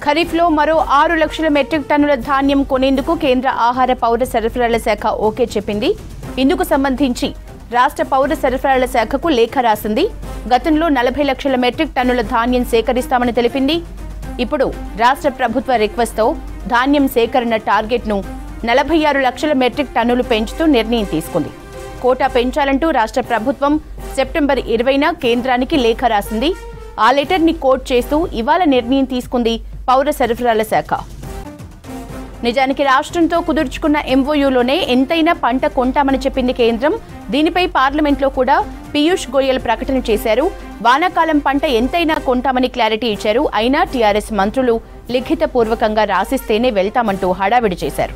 ఖరీఫ్లో మరో ఆరు లక్షల మెట్రిక్ టన్నుల ధాన్యం కొనేందుకు కేంద్ర ఆహార పౌర సరఫరాల శాఖ ఓకే చెప్పింది ఇందుకు సంబంధించి రాష్ట్ర పౌర సరఫరాల శాఖకు లేఖ రాసింది గతంలో నలభై లక్షల మెట్రిక్ టన్నుల ధాన్యం సేకరిస్తామని తెలిపింది ఇప్పుడు రాష్ట్ర ప్రభుత్వ రిక్వెస్ట్తో ధాన్యం సేకరణ టార్గెట్ను నలభై ఆరు లక్షల మెట్రిక్ టన్నులు పెంచుతూ నిర్ణయం తీసుకుంది కోటా పెంచాలంటూ రాష్ట్ర ప్రభుత్వం సెప్టెంబర్ ఇరవైన కేంద్రానికి లేఖ రాసింది ఆ లెటర్ని కోట్ చేస్తూ ఇవాళ నిర్ణయం తీసుకుంది పౌర సరఫరాల శాఖ నిజానికి రాష్ట్రంతో కుదుర్చుకున్న ఎంఓయూలోనే ఎంతైనా పంట కొంటామని చెప్పింది కేంద్రం దీనిపై పార్లమెంట్లో కూడా పీయూష్ గోయల్ ప్రకటన చేశారు వానాకాలం పంట ఎంతైనా కొంటామని క్లారిటీ ఇచ్చారు అయినా టీఆర్ఎస్ మంత్రులు లిఖితపూర్వకంగా రాసిస్తేనే వెళ్తామంటూ హడావిడి చేశారు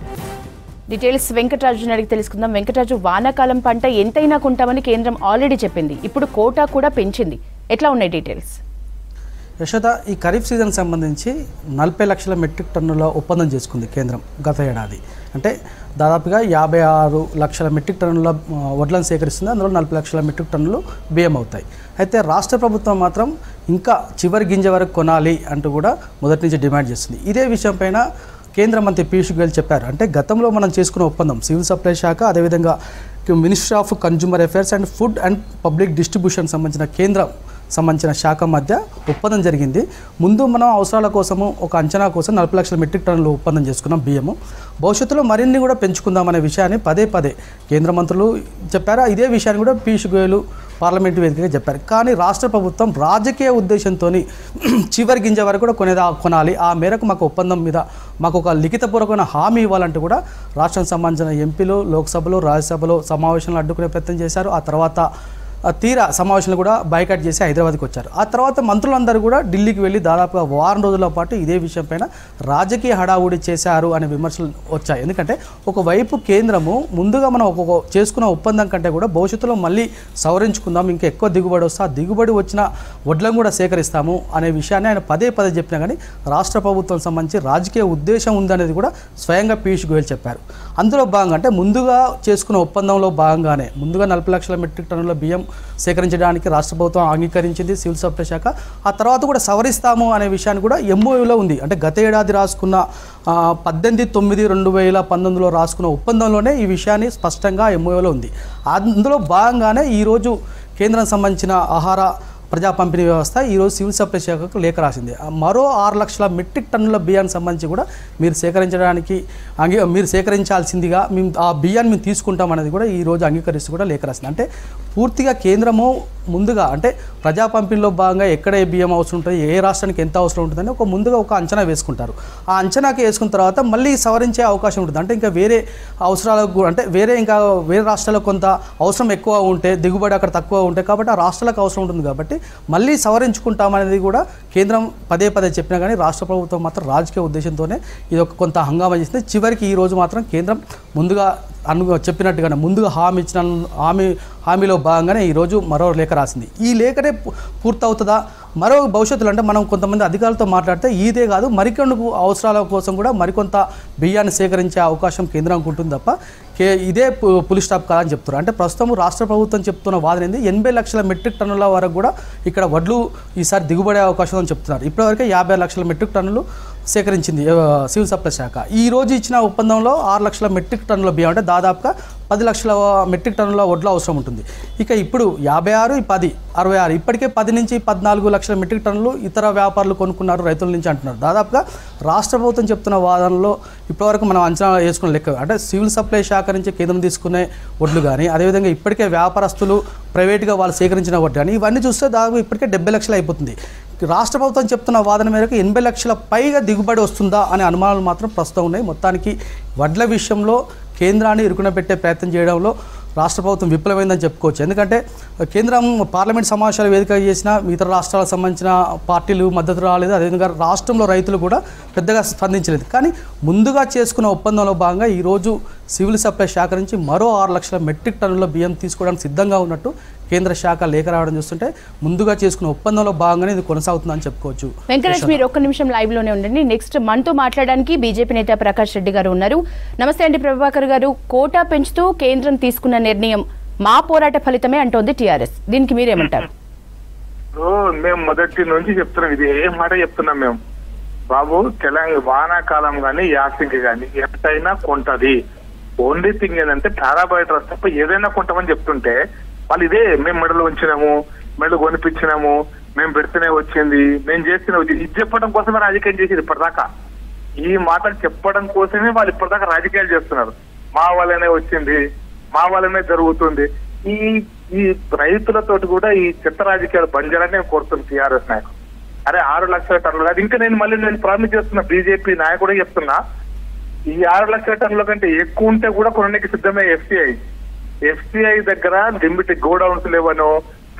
డీటెయిల్స్ వెంకటరాజు అడిగి తెలుసుకుందాం వెంకటరాజు వానాకాలం పంట ఎంతైనా కొంటామని కేంద్రం ఆల్రెడీ చెప్పింది ఇప్పుడు కోటా కూడా పెంచింది ఎట్లా ఉన్నాయి డీటెయిల్స్ యశోద ఈ ఖరీఫ్ సీజన్ సంబంధించి నలభై లక్షల మెట్రిక్ టన్నుల ఒప్పందం చేసుకుంది కేంద్రం గత ఏడాది అంటే దాదాపుగా యాభై ఆరు లక్షల మెట్రిక్ టన్నుల ఆ, వడ్లను సేకరిస్తుంది అందులో నలభై లక్షల మెట్రిక్ టన్నులు బియ్యం అవుతాయి అయితే రాష్ట్ర ప్రభుత్వం మాత్రం ఇంకా చివరి గింజ వరకు కొనాలి అంటూ కూడా మొదటి నుంచి డిమాండ్ చేస్తుంది ఇదే విషయం పైన కేంద్ర మంత్రి పీయూష్ గోయల్ చెప్పారు అంటే గతంలో మనం చేసుకున్న ఒప్పందం సివిల్ సప్లై శాఖ అదేవిధంగా ministry of consumer affairs and food and public distribution సంబంధించిన కేంద్రం సంబంధించిన శాఖ మధ్య ఒప్పందం జరిగింది ముందు మనం అవసరాల కోసము ఒక అంచనా కోసం నలభై లక్షల మెట్రిక్ టన్నులు ఒప్పందం చేసుకున్నాం బియ్యము భవిష్యత్తులో మరిన్ని కూడా పెంచుకుందామనే విషయాన్ని పదే పదే కేంద్ర మంత్రులు చెప్పారు ఇదే విషయాన్ని కూడా పీయూష్ గోయల్ పార్లమెంటు వేదికగా చెప్పారు కానీ రాష్ట్ర ప్రభుత్వం రాజకీయ ఉద్దేశంతో చివరి గింజ వరకు కూడా కొనేదా కొనాలి ఆ మేరకు మాకు ఒప్పందం మీద మాకు ఒక లిఖితపూర్వకమైన హామీ ఇవ్వాలంటూ కూడా రాష్ట్రం సంబంధించిన ఎంపీలు లోక్సభలో రాజ్యసభలో సమావేశంలో అడ్డుకునే ప్రయత్నం చేశారు ఆ తర్వాత ఆ తీరా సమావేశంలో కూడా బైకాట్ చేసి హైదరాబాద్కి వచ్చారు ఆ తర్వాత మంత్రులందరూ కూడా ఢిల్లీకి వెళ్ళి దాదాపుగా వారం రోజుల పాటు ఇదే విషయం పైన రాజకీయ హడావుడి చేశారు అనే విమర్శలు వచ్చాయి ఎందుకంటే ఒకవైపు కేంద్రము ముందుగా మనం ఒక్కొక్క చేసుకున్న ఒప్పందం కంటే కూడా భవిష్యత్తులో మళ్ళీ సవరించుకుందాం ఇంకా ఎక్కువ దిగుబడి వస్తే ఆ దిగుబడి వచ్చిన వడ్లను కూడా సేకరిస్తాము అనే విషయాన్ని ఆయన పదే పదే చెప్పినా కానీ రాష్ట్ర ప్రభుత్వం సంబంధించి రాజకీయ ఉద్దేశం ఉందనేది కూడా స్వయంగా పీయూష్ గోయల్ చెప్పారు అందులో భాగంగా అంటే ముందుగా చేసుకున్న ఒప్పందంలో భాగంగానే ముందుగా నలభై లక్షల మెట్రిక్ టన్నుల బియ్యం సేకరించడానికి రాష్ట్ర ప్రభుత్వం అంగీకరించింది సివిల్ సప్లై శాఖ ఆ తర్వాత కూడా సవరిస్తాము అనే విషయాన్ని కూడా ఎంఓయూలో ఉంది అంటే గత ఏడాది రాసుకున్న ఆ, పద్దెనిమిది తొమ్మిది రెండు వేల పంతొమ్మిదిలో రాసుకున్న ఒప్పందంలోనే ఈ విషయాన్ని స్పష్టంగా ఎంఓయూలో ఉంది అందులో భాగంగానే ఈరోజు కేంద్రం సంబంధించిన ఆహార ప్రజా పంపిణీ వ్యవస్థ ఈరోజు సివిల్ సప్లై శాఖకు లేఖ రాసింది ఆ మరో ఆరు లక్షల మెట్రిక్ టన్నుల బియ్యానికి సంబంధించి కూడా మీరు సేకరించడానికి అంగీ మీరు సేకరించాల్సిందిగా మేము ఆ బియ్యాన్ని మేము తీసుకుంటాం అనేది కూడా ఈ రోజు అంగీకరిస్తూ కూడా లేఖ రాసింది అంటే పూర్తిగా కేంద్రము ముందుగా అంటే ప్రజా పంపిణీలో భాగంగా ఎక్కడ ఏ బియ్యం అవసరం ఉంటుంది ఏ రాష్ట్రానికి ఎంత అవసరం ఉంటుందని ఒక ముందుగా ఒక అంచనా వేసుకుంటారు ఆ అంచనాకి వేసుకున్న తర్వాత మళ్ళీ సవరించే అవకాశం ఉంటుంది అంటే ఇంకా వేరే అవసరాలకు కూడా- అంటే వేరే ఇంకా వేరే రాష్ట్రాలకు కొంత అవసరం ఎక్కువ ఉంటే దిగుబడి అక్కడ తక్కువ ఉంటే కాబట్టి ఆ రాష్ట్రాలకు అవసరం ఉంటుంది కాబట్టి మళ్ళీ సవరించుకుంటామనేది కూడా కేంద్రం పదే పదే చెప్పినా కానీ రాష్ట్ర ప్రభుత్వం మాత్రం రాజకీయ ఉద్దేశంతోనే ఇది ఒక కొంత హంగామా చేసింది చివరికి ఈ రోజు మాత్రం కేంద్రం ముందుగా అను చెప్పినట్టుగానే ముందుగా హామీ ఇచ్చిన హామీ హామీలో భాగంగానే ఈరోజు మరో లేఖ రాసింది ఈ లేఖనే పు- పూర్తవుతుందా మరో భవిష్యత్తులో అంటే మనం కొంతమంది అధికారులతో మాట్లాడితే ఇదే కాదు మరికొన్ని అవసరాల కోసం కూడా మరికొంత బియ్యాన్ని సేకరించే అవకాశం కేంద్రానికి ఉంటుంది తప్ప కే ఇదే పు- పులి స్టాప్ కాదని చెప్తారు అంటే ప్రస్తుతం రాష్ట్ర ప్రభుత్వం చెప్తున్న వాదన ఏంది ఎనభై లక్షల మెట్రిక్ టన్నుల వరకు కూడా ఇక్కడ వడ్లు ఈసారి దిగుబడే అవకాశం అని చెప్తున్నారు ఇప్పటివరకే యాభై లక్షల మెట్రిక్ టన్నులు సేకరించింది ఆ, సివిల్ సప్లై శాఖ ఈ రోజు ఇచ్చిన ఒప్పందంలో ఆరు లక్షల మెట్రిక్ టన్నుల బియ్యం అంటే దాదాపుగా పది లక్షల మెట్రిక్ టన్నుల వడ్లు అవసరం ఉంటుంది ఇక ఇప్పుడు యాభై ఆరు ఈ పది అరవై ఆరు ఇప్పటికే పది నుంచి పద్నాలుగు లక్షల మెట్రిక్ టన్నులు ఇతర వ్యాపారులు కొనుక్కున్నారు రైతుల నుంచి అంటున్నారు దాదాపుగా రాష్ట్ర ప్రభుత్వం చెప్తున్న వాదనలో ఇప్పటివరకు మనం అంచనా వేసుకున్న లెక్క అంటే సివిల్ సప్లై శాఖ నుంచి కేంద్రం తీసుకునే వడ్లు కానీ అదేవిధంగా ఇప్పటికే వ్యాపారస్తులు ప్రైవేట్గా వాళ్ళు సేకరించిన వడ్లు కానీ ఇవన్నీ చూస్తే దాదాపు ఇప్పటికే డెబ్బై లక్షలు అయిపోతుంది రాష్ట్ర ప్రభుత్వం చెప్తున్న వాదన మేరకు ఎనభై లక్షల పైగా దిగుబడి వస్తుందా అనే అనుమానాలు మాత్రం ప్రస్తుతం ఉన్నాయి మొత్తానికి వడ్ల విషయంలో కేంద్రాన్ని ఇరుకున పెట్టే ప్రయత్నం చేయడంలో రాష్ట్ర ప్రభుత్వం విఫలమైందని చెప్పుకోవచ్చు ఎందుకంటే కేంద్రం పార్లమెంట్ సమావేశాలు వేదిక చేసిన ఇతర రాష్ట్రాలకు సంబంధించిన పార్టీలు మద్దతు రాలేదు అదేవిధంగా రాష్ట్రంలో రైతులు కూడా పెద్దగా స్పందించలేదు కానీ ముందుగా చేసుకున్న ఒప్పందంలో భాగంగా ఈరోజు సివిల్ సప్లై శాఖ నుంచి మరో ఆరు లక్షల మెట్రిక్ టన్నుల బియ్యం తీసుకోవడానికి సిద్ధంగా ఉన్నట్టు కేంద్ర శాఖ లేఖ రావడం చూస్తుంటే ముందుగా చేసుకున్న ఒప్పందంలో భాగంగానే ఇది కొనసాగుతుందని చెప్పుకోవచ్చు వెంకటేష్ మీరు ఒక్క నిమిషం లైవ్ లోనే ఉండండి నెక్స్ట్ మనతో మాట్లాడడానికి బీజేపీ నేత ప్రకాష్ రెడ్డి గారు ఉన్నారు నమస్తే అండి ప్రభాకర్ గారు కోటా పెంచుతూ కేంద్రం తీసుకున్న నిర్ణయం మా పోరాట ఫలితమే అంటోంది టీఆర్ఎస్ దీనికి మీరేమంటారు ఇప్పుడు మేము మొదటి నుంచి చెప్తున్నాం ఇది ఏ మాట చెప్తున్నాం మేము బాబు తెలంగాణ వానాకాలం గాని యాసింగ్ గాని ఎంతైనా కొంటది ఓన్లీ థింగ్ ఏంటంటే పారాబయోట్రస్ తప్ప ఏదైనా కొంటామని చెప్తుంటే వాళ్ళు ఇదే మేము మెడలు ఉంచినాము మెడలు కొనిపించినాము మేము పెడితేనే వచ్చింది మేము చేస్తేనే వచ్చింది ఇది చెప్పడం కోసమే రాజకీయం చేసేది ఇప్పటిదాకా ఈ మాటలు చెప్పడం కోసమే వాళ్ళు ఇప్పటిదాకా రాజకీయాలు చేస్తున్నారు మా వల్లనే వచ్చింది మా వల్లనే జరుగుతుంది ఈ ఈ రైతులతోటి కూడా ఈ చెత్త రాజకీయాలు బంద్ చేయాలని నేను కోరుతున్నాను టీఆర్ఎస్ నాయకులు అరే ఆరు లక్షల టన్నులు కాదు ఇంకా నేను మళ్ళీ నేను ప్రామిస్ చేస్తున్నా బీజేపీ నాయకుడే చెప్తున్నా ఈ ఆరు లక్షల టన్నుల కంటే ఎక్కువ ఉంటే కూడా కొనడానికి సిద్ధమే ఎఫ్సిఐ ఎఫ్సిఐ దగ్గర లిమిట్ గోడౌన్స్ లేవనో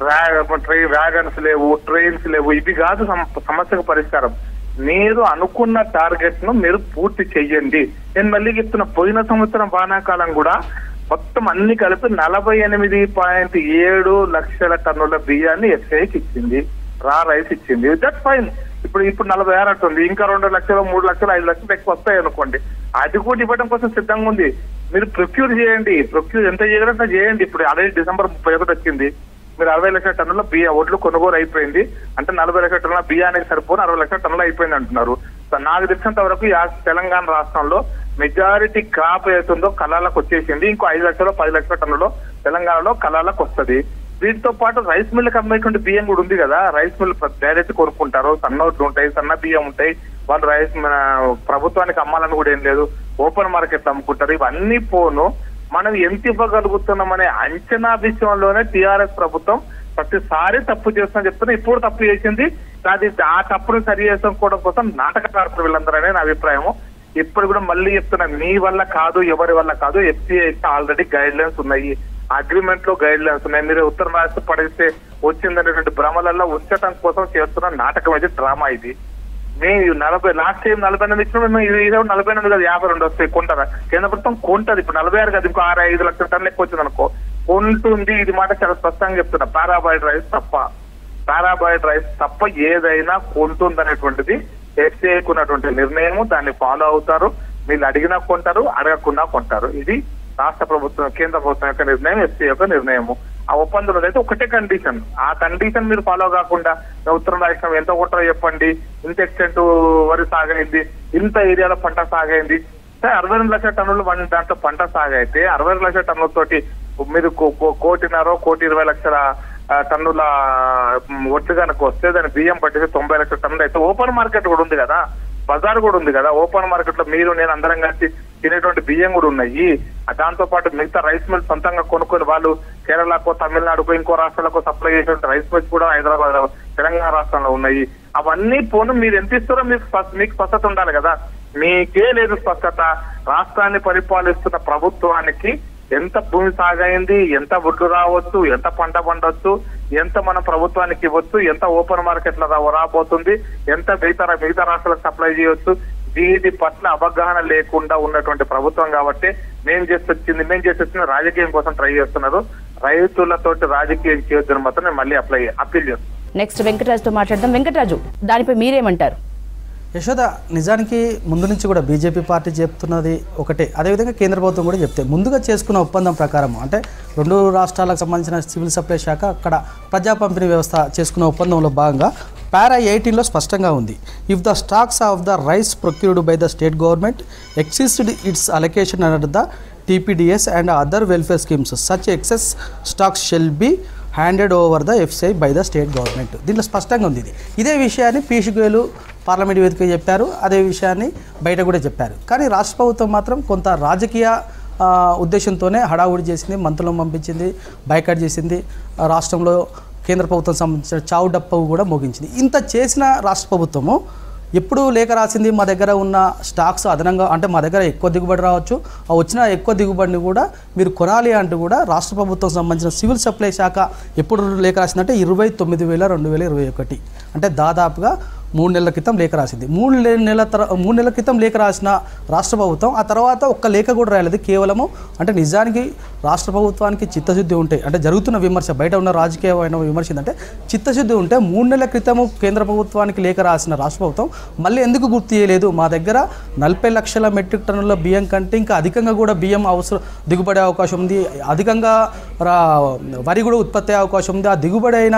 ట్రైన్ వ్యాగన్స్ లేవు ట్రైన్స్ లేవు ఇవి కాదు సమ- సమస్యకు పరిష్కారం మీరు అనుకున్న టార్గెట్ ను మీరు పూర్తి చెయ్యండి నేను మళ్ళీ చెప్తున్నా పోయిన సంవత్సరం వానాకాలం కూడా మొత్తం అన్ని కలిపి నలభై ఎనిమిది పాయింట్ ఏడు లక్షల టన్నుల బియ్యాన్ని ఎఫ్ఐకి ఇచ్చింది రా రైస్ ఇచ్చింది దట్ ఫైన్ ఇప్పుడు ఇప్పుడు నలభై ఆరు అంటుంది ఇంకా రెండు లక్షలు మూడు లక్షలు ఐదు లక్షలు ఎక్కువ వస్తాయి అనుకోండి అది కూడా ఇవ్వడం కోసం సిద్ధంగా ఉంది మీరు ప్రొక్యూర్ చేయండి ప్రొక్యూర్ ఎంత చేయగలంటే చేయండి ఇప్పుడు ఆల్రెడీ డిసెంబర్ ముప్పై ఒకటి వచ్చింది మీరు అరవై లక్షల టన్నుల బియ్య ఒడ్లు కొనుగోలు అయిపోయింది అంటే నలభై లక్షల టన్నుల బియ్యానికి సరిపోని అరవై లక్షల టన్నులు అయిపోయింది అంటున్నారు సో నాకు తెలిసినంత వరకు ఈ తెలంగాణ రాష్ట్రంలో మెజారిటీ క్రాప్ ఏతుందో కళాలకు వచ్చేసింది ఇంకో ఐదు లక్షలు పది లక్షల టన్నులు తెలంగాణలో కళాలకు వస్తది వీటితో పాటు రైస్ మిల్లుకి అమ్మేటువంటి బియ్యం కూడా ఉంది కదా రైస్ మిల్ డైరెక్ట్ కొనుక్కుంటారు సన్నోట్లు ఉంటాయి సన్న బియ్యం ఉంటాయి వాళ్ళు రైస్ మన ప్రభుత్వానికి అమ్మాలని కూడా ఏం లేదు ఓపెన్ మార్కెట్ అమ్ముకుంటారు ఇవన్నీ పోను మనం ఎంత ఇవ్వగలుగుతున్నామనే అంచనా విషయంలోనే టిఆర్ఎస్ ప్రభుత్వం ప్రతిసారి తప్పు చేస్తుందని చెప్తున్నా ఇప్పుడు తప్పు చేసింది అది ఆ తప్పును సరి చేసుకోవడం కోసం నాటకకారులు వీళ్ళందరనే నా అభిప్రాయము ఇప్పుడు కూడా మళ్ళీ చెప్తున్నా మీ వల్ల కాదు ఎవరి వల్ల కాదు ఎఫ్సీఐ ఆల్రెడీ గైడ్ లైన్స్ ఉన్నాయి అగ్రిమెంట్ లో గైడ్ లైన్స్ ఉన్నాయి మీరు ఉత్తర రాష్ట్ర పడిస్తే వచ్చిందనేటువంటి భ్రమలలో ఉంచడం కోసం చేస్తున్న నాటకం ఇది డ్రామా ఇది మేము నలభై లాస్ట్ టైం నలభై ఎనిమిది ఇచ్చిన మేము ఇది ఇది నలభై ఎనిమిది కాదు యాభై రెండు వస్తాయి కొంటారా కేంద్ర ప్రభుత్వం కొంటది ఇప్పుడు నలభై ఆరు కాదు ఇంకో ఆరు ఐదు లక్షల టన్నులు ఎక్కువ వచ్చింది అనుకో కొంటుంది ఇది మాట చాలా స్పష్టంగా చెప్తున్నా పారాబాయిడ్ రైస్ తప్ప పారాబాయిడ్ రైస్ తప్ప ఏదైనా కొంటుంది అనేటువంటిది ఎఫ్సీఐకి ఉన్నటువంటి నిర్ణయము దాన్ని ఫాలో అవుతారు వీళ్ళు అడిగినా కొంటారు అడగకుండా కొంటారు ఇది రాష్ట్ర ప్రభుత్వం కేంద్ర ప్రభుత్వం యొక్క నిర్ణయం ఎఫ్సీ యొక్క నిర్ణయము ఆ ఒప్పందంలో అయితే ఒకటే కండిషన్ ఆ కండిషన్ మీరు ఫాలో కాకుండా ఉత్తర రాష్ట్రం ఎంత కొట్టారో చెప్పండి ఇంత ఎక్స్టెంట్ వరి సాగైంది ఇంత ఏరియాలో పంట సాగైంది సరే అరవై రెండు లక్షల టన్నులు మన దాంట్లో పంట సాగైతే అరవై రెండు లక్షల టన్నులతోటి మీరు కో- కో- కోటిన్నర కోటి ఇరవై లక్షల ఆ, టన్నుల మ్, ఒడ్లు కనుక వస్తే దాని బియ్యం పట్టితే తొంభై లక్షల టన్నులు అయితే ఓపెన్ మార్కెట్ కూడా ఉంది కదా బజార్ కూడా ఉంది కదా ఓపెన్ మార్కెట్ లో మీరు నేను అందరం కలిసి తినేటువంటి బియ్యం కూడా ఉన్నాయి ఆ దాంతో పాటు మిగతా రైస్ మిల్ సొంతంగా కొనుక్కొని వాళ్ళు కేరళకో తమిళనాడుకో ఇంకో రాష్ట్రాలకు సప్లై చేసేటువంటి రైస్ మిల్స్ కూడా హైదరాబాద్ తెలంగాణ రాష్ట్రంలో ఉన్నాయి అవన్నీ పోను మీరు ఎంత ఇస్తారో మీకు స్ప- మీకు స్పష్టత ఉండాలి కదా మీకే లేదు స్పష్టత రాష్ట్రాన్ని పరిపాలిస్తున్న ప్రభుత్వానికి ఎంత భూమి సాగైంది ఎంత ఒడ్లు రావచ్చు ఎంత పంట పండొచ్చు ఎంత మనం ప్రభుత్వానికి ఇవ్వచ్చు ఎంత ఓపెన్ మార్కెట్ లో రా- రాబోతుంది ఎంత మిగతా మిగతా రాష్ట్రాలకు సప్లై చేయొచ్చు వీటి పట్ల అవగాహన లేకుండా ఉన్నటువంటి ప్రభుత్వం కాబట్టి మేము చేసి వచ్చింది మేము చేసి వచ్చింది రాజకీయం కోసం ట్రై చేస్తున్నారు రైతులతోటి రాజకీయం చేయొద్దని మాత్రం నేను మళ్ళీ అప్లై అప్పీల్ చేస్తున్నాను నెక్స్ట్ వెంకటరాజుతో మాట్లాడదాం వెంకటరాజు దానిపై మీరేమంటారు యశోద నిజానికి ముందు నుంచి కూడా బీజేపీ పార్టీ చెప్తున్నది ఒకటే అదేవిధంగా కేంద్ర ప్రభుత్వం కూడా చెప్తే ముందుగా చేసుకున్న ఒప్పందం ప్రకారం అంటే రెండు రాష్ట్రాలకు సంబంధించిన సివిల్ సప్లై శాఖ అక్కడ ప్రజా పంపిణీ వ్యవస్థ చేసుకున్న ఒప్పందంలో భాగంగా పారా ఎయిటీన్లో స్పష్టంగా ఉంది if the stocks of the rice procured by the state government exceeds its allocation under the TPDS and other welfare schemes such excess stocks shall be handed over the FCI by the state government దీంట్లో స్పష్టంగా ఉంది ఇది ఇదే విషయాన్ని Piyush Goyal parliament వేదిక చెప్పారు అదే విషయాన్ని బయట కూడా చెప్పారు కానీ రాష్ట్ర ప్రభుత్వం మాత్రం కొంత రాజకీయ ఆ, ఉద్దేశంతోనే హడావుడి చేసింది మంత్రులను పంపించింది బైకాట్ చేసింది ఆ, రాష్ట్రంలో కేంద్ర ప్రభుత్వం సంబంధించిన చావు డప్పవు కూడా మోగించింది ఇంత చేసిన రాష్ట్ర ప్రభుత్వము ఎప్పుడు లేఖ రాసింది మా దగ్గర ఉన్న స్టాక్స్ అదనంగా అంటే మా దగ్గర ఎక్కువ దిగుబడి రావచ్చు ఆ వచ్చిన ఎక్కువ దిగుబడిని కూడా మీరు కొనాలి అంటూ కూడా రాష్ట్ర ప్రభుత్వం సంబంధించిన సివిల్ సప్లై శాఖ ఎప్పుడు లేఖ రాసిందంటే ఇరవై తొమ్మిది వేల రెండు వేల ఇరవై ఒకటి అంటే దాదాపుగా మూడు నెలల క్రితం లేఖ రాసింది మూడు లే- నెలల తర మూడు నెలల క్రితం లేఖ రాసిన రాష్ట్ర ప్రభుత్వం ఆ తర్వాత ఒక్క లేఖ కూడా రాయలేదు కేవలము అంటే నిజానికి రాష్ట్ర ప్రభుత్వానికి చిత్తశుద్ధి ఉంటే అంటే జరుగుతున్న విమర్శ బయట ఉన్న రాజకీయమైన విమర్శ ఏంటంటే చిత్తశుద్ధి ఉంటే మూడు నెలల క్రితము కేంద్ర ప్రభుత్వానికి లేఖ రాసిన రాష్ట్ర ప్రభుత్వం మళ్ళీ ఎందుకు గుర్తు చేయలేదు మా దగ్గర నలభై లక్షల మెట్రిక్ టన్నుల బియ్యం కంటే ఇంకా అధికంగా కూడా బియ్యం అవసరం దిగుబడే అవకాశం ఉంది అధికంగా రా- వరి కూడా ఉత్పత్తి అయ్యే అవకాశం ఉంది ఆ దిగుబడి అయిన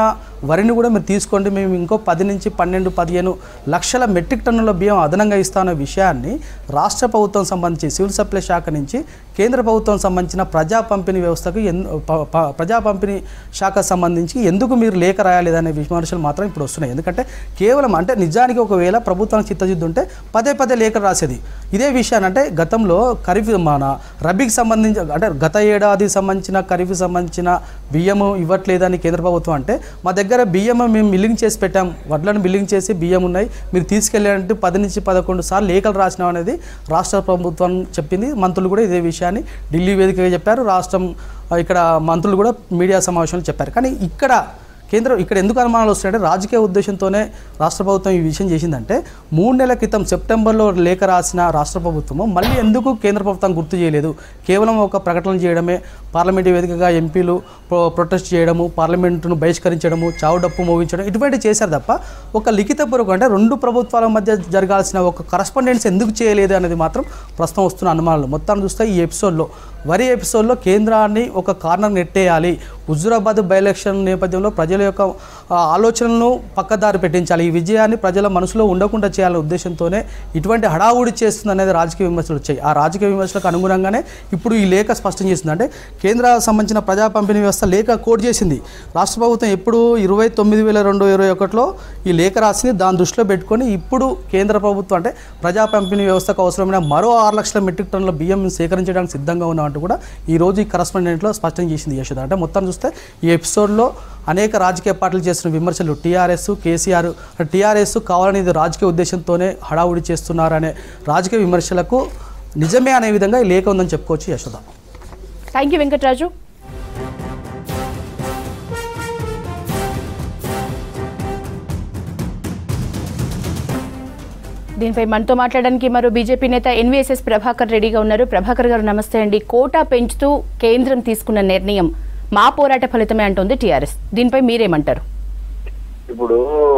వరిని కూడా మీరు తీసుకోండి మేము ఇంకో పది నుంచి పన్నెండు పదిహేను లక్షల మెట్రిక్ టన్నుల బియ్యం అదనంగా ఇస్తామన్న విషయాన్ని రాష్ట్ర ప్రభుత్వం సంబంధించి సివిల్ సప్లై శాఖ నుంచి కేంద్ర ప్రభుత్వం సంబంధించిన ప్రజా పంపిణీ వ్యవస్థకు ఎన్ ప- ప- ప్రజా పంపిణీ శాఖకు సంబంధించి ఎందుకు మీరు లేఖ రాయలేదనే విమర్శలు మాత్రం ఇప్పుడు వస్తున్నాయి ఎందుకంటే కేవలం అంటే నిజానికి ఒకవేళ ప్రభుత్వానికి చిత్తశుద్ధి ఉంటే పదే పదే లేఖ రాసేది ఇదే విషయాన్ని అంటే గతంలో ఖరీఫ్ మన రబీకి సంబంధించి అంటే గత ఏడాది సంబంధించిన ఖరీఫ్ సంబంధించిన బియ్యము ఇవ్వట్లేదని కేంద్ర ప్రభుత్వం అంటే మా దగ్గర బియ్యం మేము మిల్లింగ్ చేసి పెట్టాం వడ్లను మిల్లింగ్ చేసి బియ్యం ఉన్నాయి మీరు తీసుకెళ్ళాలంటే పది నుంచి పదకొండు సార్లు లేఖలు రాసినాం అనేది రాష్ట్ర ప్రభుత్వం చెప్పింది మంత్రులు కూడా ఇదే విషయాన్ని ఢిల్లీ వేదికగా చెప్పారు రాష్ట్రం ఆ, ఇక్కడ మంత్రులు కూడా మీడియా సమావేశంలో చెప్పారు కానీ ఇక్కడ కేంద్రం ఇక్కడ ఎందుకు అనుమానాలు వస్తున్నాయంటే రాజకీయ ఉద్దేశంతోనే రాష్ట్ర ప్రభుత్వం ఈ విషయం చేసిందంటే మూడు నెలల క్రితం సెప్టెంబర్లో లేఖ రాసిన రాష్ట్ర ప్రభుత్వము మళ్ళీ ఎందుకు కేంద్ర ప్రభుత్వం గుర్తు చేయలేదు కేవలం ఒక ప్రకటన చేయడమే పార్లమెంటు వేదికగా ఎంపీలు ప్రో- ప్రొటెస్ట్ చేయడము పార్లమెంటును బహిష్కరించడము చావు డప్పు మోగించడం ఇటువంటివి చేశారు తప్ప ఒక లిఖితపూర్వకం అంటే రెండు ప్రభుత్వాల మధ్య జరగాల్సిన ఒక కరస్పాండెన్స్ ఎందుకు చేయలేదు అనేది మాత్రం ప్రస్తుతం వస్తున్న అనుమానాలు మొత్తాన్ని చూస్తే ఈ ఎపిసోడ్లో వరి ఎపిసోడ్లో కేంద్రాన్ని ఒక కార్నర్ నెట్టేయాలి హుజురాబాద్ బై ఎలక్షన్ నేపథ్యంలో ప్రజల యొక్క ఆ, ఆలోచనలను పక్కదారి పెట్టించాలి ఈ విజయాన్ని ప్రజల మనసులో ఉండకుండా చేయాలనే ఉద్దేశంతోనే ఇటువంటి హడావుడి చేస్తుంది అనేది రాజకీయ విమర్శలు వచ్చాయి ఆ రాజకీయ విమర్శలకు అనుగుణంగానే ఇప్పుడు ఈ లేఖ స్పష్టం చేసింది అంటే కేంద్ర సంబంధించిన ప్రజా పంపిణీ వ్యవస్థ లేఖ కోడ్ చేసింది రాష్ట్ర ప్రభుత్వం ఎప్పుడు ఇరవై తొమ్మిది వేల రెండు ఇరవై ఒకటిలో ఈ లేఖ రాసింది దాని దృష్టిలో పెట్టుకొని ఇప్పుడు కేంద్ర ప్రభుత్వం అంటే ప్రజా పంపిణీ వ్యవస్థకు అవసరమైన మరో ఆరు లక్షల మెట్రిక్ టన్నుల బియ్యం సేకరించడానికి సిద్ధంగా ఉన్నామంటూ కూడా ఈ రోజు ఈ కరస్పాండెంట్లో స్పష్టం చేసింది యశోద అంటే మొత్తం చూస్తే ఈ ఎపిసోడ్లో అనేక రాజకీయ పార్టీలు చేసిన విమర్శలు టీఆర్ఎస్ కేసీఆర్ టీఆర్ఎస్ కావాలని ఇది రాజకీయ ఉద్దేశంతోనే హడావుడి చేస్తున్నారనే రాజకీయ విమర్శలకు నిజమే అనే విధంగా ఈ లేఖ ఉందని చెప్పుకోవచ్చు యశోద థ్యాంక్ యూ వెంకటరాజు దీనిపై మనతో మాట్లాడడానికి మరో బీజేపీ నేత ఎన్వీఎస్ఎస్ ప్రభాకర్ రెడ్డిగా ఉన్నారు ప్రభాకర్ గారు నమస్తే అండి కోటా పెంచుతూ కేంద్రం తీసుకున్న నిర్ణయం మా పోరాట ఫలితమే అంటోంది టీఆర్ఎస్ దీనిపై మీరేమంటారు ఇప్పుడు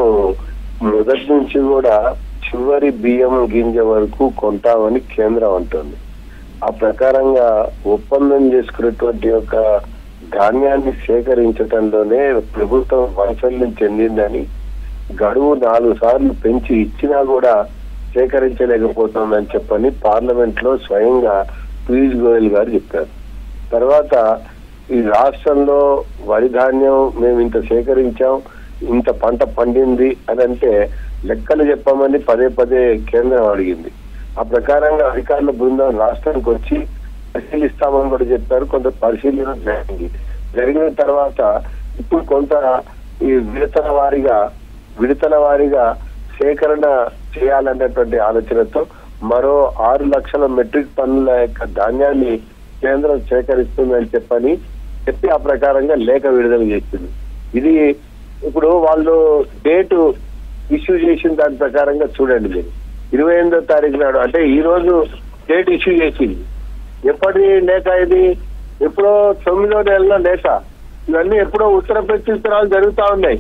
మొదటి నుంచి కూడా చివరి బియ్యం గింజ వరకు కొంటామని కేంద్రం అంటుంది ఆ ప్రకారంగా ఒప్పందం చేసుకున్నటువంటి యొక్క ధాన్యాన్ని సేకరించడంలోనే ప్రభుత్వం వైఫల్యం చెందిందని గడువు నాలుగు సార్లు పెంచి ఇచ్చినా కూడా సేకరించలేకపోతుందని చెప్పని పార్లమెంట్ లో స్వయంగా పీయూష్ గోయల్ గారు చెప్పారు తర్వాత ఈ రాష్ట్రంలో వరి ధాన్యం మేము ఇంత సేకరించాం ఇంత పంట పండింది అని అంటే లెక్కలు చెప్పమని పదే పదే కేంద్రం అడిగింది ఆ ప్రకారంగా అధికారుల బృందం రాష్ట్రానికి వచ్చి పరిశీలిస్తామని కూడా చెప్పారు కొంత పరిశీలన జరిగింది జరిగిన తర్వాత ఇప్పుడు కొంత ఈ విడతల వారీగా విడతల వారీగా సేకరణ చేయాలనేటువంటి ఆలోచనతో మరో ఆరు లక్షల మెట్రిక్ టన్నుల యొక్క ధాన్యాన్ని కేంద్రం సేకరిస్తుందని చెప్పని చెప్పి ఆ ప్రకారంగా లేఖ విడుదల చేసింది ఇది ఇప్పుడు వాళ్ళు డేటు ఇష్యూ చేసిన దాని ప్రకారంగా చూడండి మీరు ఇరవై ఎనిమిదో తారీఖు నాడు అంటే ఈ రోజు డేట్ ఇష్యూ చేసింది ఎప్పటి లేఖ ఇది ఎప్పుడో తొమ్మిదో నెలలో లేఖ ఇవన్నీ ఎప్పుడో ఉత్తర ప్రత్యుత్తరాలు జరుగుతా ఉన్నాయి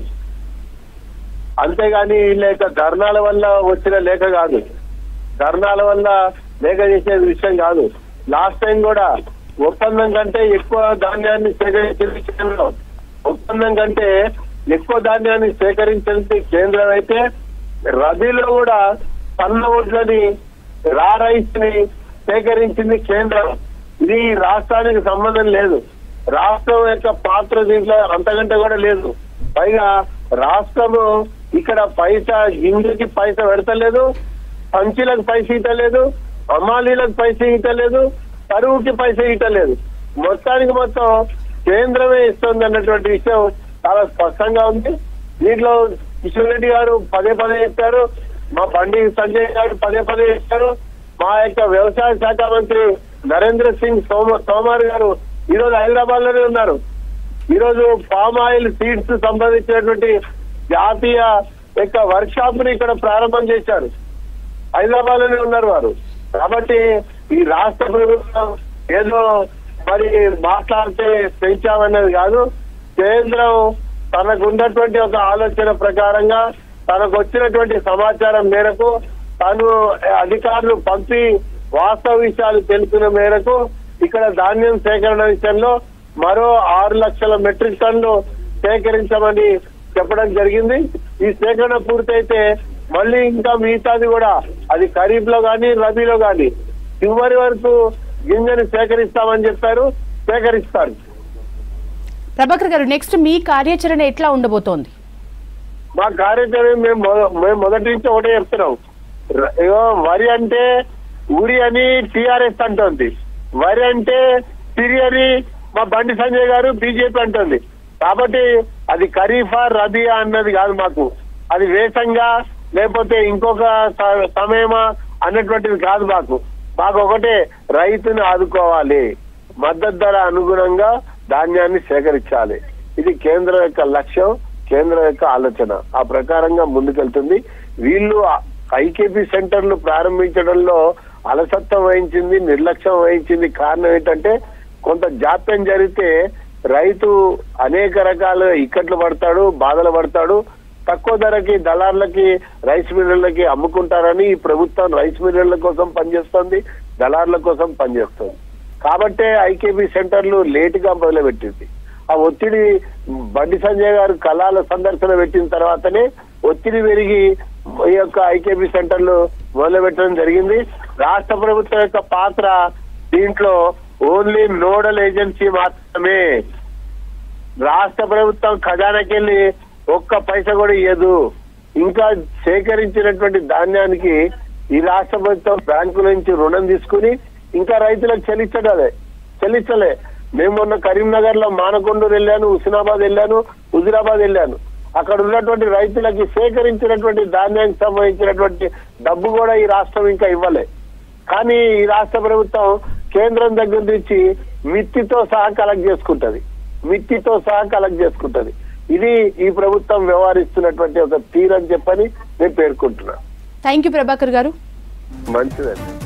అంతేగాని ఈ లేఖ ధర్నాల వల్ల వచ్చిన లేఖ కాదు ధర్నాల వల్ల లేఖ చేసే విషయం కాదు లాస్ట్ టైం కూడా ఒప్పందం కంటే ఎక్కువ ధాన్యాన్ని సేకరించింది కేంద్రం ఒప్పందం కంటే ఎక్కువ ధాన్యాన్ని సేకరించింది కేంద్రం అయితే రబీలో కూడా సన్న ఓట్లని రా రైస్ ని సేకరించింది కేంద్రం ఇది రాష్ట్రానికి సంబంధం లేదు రాష్ట్రం యొక్క పాత్ర దీంట్లో అంతకంటే కూడా లేదు పైగా రాష్ట్రము ఇక్కడ పైసా గింజకి పైసా పెడతలేదు పంచులకు పైస ఇవ్వలేదు అమ్మాలీలకు పైస ఇవ్వలేదు కరువుకి పైస ఇవ్వలేదు మొత్తానికి మొత్తం కేంద్రమే ఇస్తుంది అన్నటువంటి విషయం చాలా స్పష్టంగా ఉంది దీంట్లో కిషన్ రెడ్డి గారు పదే పదే చెప్పారు మా బండి సంజయ్ గారు పదే పదే చెప్పారు మా యొక్క వ్యవసాయ శాఖ మంత్రి నరేంద్ర సింగ్ తోమ తోమార్ గారు ఈ రోజు హైదరాబాద్ లోనే ఉన్నారు ఈ రోజు పామ్ ఆయిల్ సీడ్స్ సంబంధించినటువంటి జాతీయ యొక్క వర్క్ షాప్ ని ఇక్కడ ప్రారంభం చేశారు హైదరాబాద్ లోనే ఉన్నారు వారు కాబట్టి ఈ రాష్ట్ర ప్రభుత్వం ఏదో మరి మాట్లాడితే పెంచామన్నది కాదు కేంద్రం తనకు ఉన్నటువంటి ఒక ఆలోచన ప్రకారంగా తనకు వచ్చినటువంటి సమాచారం మేరకు తను అధికారులు పంపి వాస్తవ విషయాలు తెలిపిన మేరకు ఇక్కడ ధాన్యం సేకరణ విషయంలో మరో ఆరు లక్షల మెట్రిక్ టన్ను సేకరించమని చెప్పడం జరిగింది ఈ సేకరణ పూర్తయితే మళ్ళీ ఇంకా మిగతాది కూడా అది ఖరీఫ్ లో గాని రబీలో గాని చివరి వరకు గింజని సేకరిస్తామని చెప్పారు సేకరిస్తారు ప్రభాకర్ గారు నెక్స్ట్ మీ కార్యాచరణ ఎట్లా ఉండబోతోంది మా కార్యాచరణ మేము మొద- మేము మొదటి నుంచి ఒకటే చెప్తున్నాం ర- ఇగో వరి అంటే ఊరి అని టిఆర్ఎస్ అంటోంది వరి అంటే సిరి అని మా బండి సంజయ్ గారు బీజేపీ అంటుంది కాబట్టి అది ఖరీఫా రబియా అన్నది కాదు మాకు అది వేసంగా లేకపోతే ఇంకొక స- సమయమా అన్నటువంటిది కాదు మాకు మాకు ఒకటే రైతుని ఆదుకోవాలి మద్దతు ధర అనుగుణంగా ధాన్యాన్ని సేకరించాలి ఇది కేంద్రం యొక్క లక్ష్యం కేంద్రం యొక్క ఆలోచన ఆ ప్రకారంగా ముందుకెళ్తుంది వీళ్ళు ఐకేపీ సెంటర్లు ప్రారంభించడంలో అలసత్వం వహించింది నిర్లక్ష్యం వహించింది కారణం ఏంటంటే కొంత జాప్యం జరిగితే రైతు అనేక రకాల ఇక్కట్లు పడతాడు బాధలు పడతాడు తక్కువ ధరకి దళార్లకి రైస్ మిల్లర్లకి అమ్ముకుంటారని ఈ ప్రభుత్వం రైస్ మిల్లర్ల కోసం పనిచేస్తుంది దళార్ల కోసం పనిచేస్తుంది కాబట్టే ఐకేపీ సెంటర్లు లేట్ గా మొదలుపెట్టింది ఆ ఒత్తిడి బండి సంజయ్ గారు కళాల సందర్శన పెట్టిన తర్వాతనే ఒత్తిడి పెరిగి ఈ యొక్క ఐకేపీ సెంటర్లు మొదలుపెట్టడం జరిగింది రాష్ట్ర ప్రభుత్వం యొక్క పాత్ర దీంట్లో ఓన్లీ నోడల్ ఏజెన్సీ మాత్రమే రాష్ట్ర ప్రభుత్వం ఖజానాకెళ్ళి ఒక్క పైసా కూడా ఇయ్యదు ఇంకా సేకరించినటువంటి ధాన్యానికి ఈ రాష్ట్ర ప్రభుత్వం బ్యాంకుల నుంచి రుణం తీసుకుని ఇంకా రైతులకు చెల్లించడాలే చెల్లించలే మేము మొన్న కరీంనగర్ లో మానకొండూరు వెళ్ళాను హుస్నాబాద్ వెళ్ళాను హుజురాబాద్ వెళ్ళాను అక్కడ ఉన్నటువంటి రైతులకి సేకరించినటువంటి ధాన్యానికి సంబంధించినటువంటి డబ్బు కూడా ఈ రాష్ట్రం ఇంకా ఇవ్వలే కానీ ఈ రాష్ట్ర ప్రభుత్వం కేంద్రం దగ్గర నుంచి మిత్తితో సహా కలెక్ట్ చేసుకుంటది మిత్తితో సహా కలెక్ట్ చేసుకుంటది ఇది ఈ ప్రభుత్వం వ్యవహరిస్తున్నటువంటి ఒక తీరని చెప్పని నేను పేర్కొంటున్నా థ్యాంక్ యూ ప్రభాకర్ గారు మంచిదండి